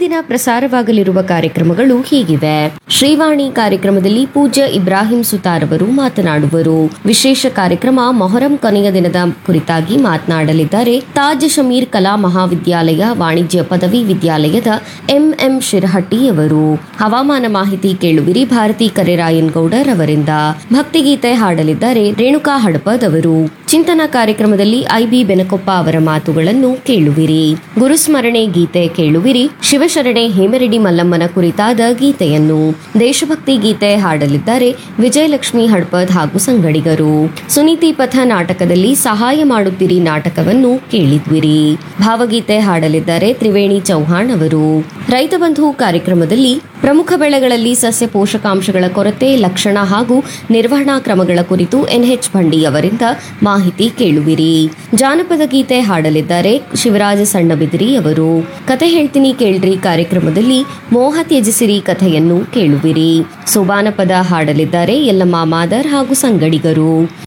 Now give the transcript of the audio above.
ದಿನ ಪ್ರಸಾರವಾಗಲಿರುವ ಕಾರ್ಯಕ್ರಮಗಳು ಹೀಗಿವೆ ಶ್ರೀವಾಣಿ ಕಾರ್ಯಕ್ರಮದಲ್ಲಿ ಪೂಜ್ಯ ಇಬ್ರಾಹಿಂ ಸುತಾರ್ ಅವರು ಮಾತನಾಡುವರು ವಿಶೇಷ ಕಾರ್ಯಕ್ರಮ ಮೊಹರಂ ಕೊನೆಯ ದಿನದ ಕುರಿತಾಗಿ ಮಾತನಾಡಲಿದ್ದಾರೆ ತಾಜ್ ಶಮೀರ್ ಕಲಾ ಮಹಾವಿದ್ಯಾಲಯ ವಾಣಿಜ್ಯ ಪದವಿ ವಿದ್ಯಾಲಯದ ಎಂಎಂ ಶಿರಹಟ್ಟಿ ಅವರು ಹವಾಮಾನ ಮಾಹಿತಿ ಕೇಳುವಿರಿ ಭಾರತಿ ಕರೆರಾಯನ್ ಗೌಡರ್ ಅವರಿಂದ ಭಕ್ತಿಗೀತೆ ಹಾಡಲಿದ್ದಾರೆ ರೇಣುಕಾ ಹಡಪದ್ ಅವರು ಚಿಂತನ ಕಾರ್ಯಕ್ರಮದಲ್ಲಿ ಐಬಿ ಬೆನಕೊಪ್ಪ ಅವರ ಮಾತುಗಳನ್ನು ಕೇಳುವಿರಿ ಗುರುಸ್ಮರಣೆ ಗೀತೆ ಕೇಳುವಿರಿ ಶಿವಶರಣೆ ಹೇಮರೆಡ್ಡಿ ಮಲ್ಲಮ್ಮನ ಕುರಿತಾದ ಗೀತೆಯನ್ನು ದೇಶಭಕ್ತಿ ಗೀತೆ ಹಾಡಲಿದ್ದಾರೆ ವಿಜಯಲಕ್ಷ್ಮಿ ಹಡ್ಪದ್ ಹಾಗೂ ಸಂಗಡಿಗರು ಸುನೀತಿ ಪಥ ನಾಟಕದಲ್ಲಿ ಸಹಾಯ ಮಾಡುತ್ತೀರಿ ನಾಟಕವನ್ನು ಕೇಳಿದ್ವಿರಿ ಭಾವಗೀತೆ ಹಾಡಲಿದ್ದಾರೆ ತ್ರಿವೇಣಿ ಚೌಹಾಣ್ ಅವರು ರೈತ ಬಂಧು ಕಾರ್ಯಕ್ರಮದಲ್ಲಿ ಪ್ರಮುಖ ಬೆಳೆಗಳಲ್ಲಿ ಸಸ್ಯ ಪೋಷಕಾಂಶಗಳ ಕೊರತೆ ಲಕ್ಷಣ ಹಾಗೂ ನಿರ್ವಹಣಾ ಕ್ರಮಗಳ ಕುರಿತು ಎನ್ಎಚ್ ಭಂಡಿ ಅವರಿಂದ ಮಾಹಿತಿ ಕೇಳುವಿರಿ ಜಾನಪದ ಗೀತೆ ಹಾಡಲಿದ್ದಾರೆ ಶಿವರಾಜ ಸಣ್ಣಬಿದಿರಿ ಅವರು ಕತೆ ಹೇಳ್ತೀನಿ ಕೇಳ್ರಿ ಕಾರ್ಯಕ್ರಮದಲ್ಲಿ ಮೋಹ ತ್ಯಜಿಸಿರಿ ಕಥೆಯನ್ನು ಕೇಳುವಿರಿ ಸೋಬಾನ ಪದ ಹಾಡಲಿದ್ದಾರೆ ಯಲ್ಲಮ್ಮ ಮಾದರ್ ಹಾಗೂ ಸಂಗಡಿಗರು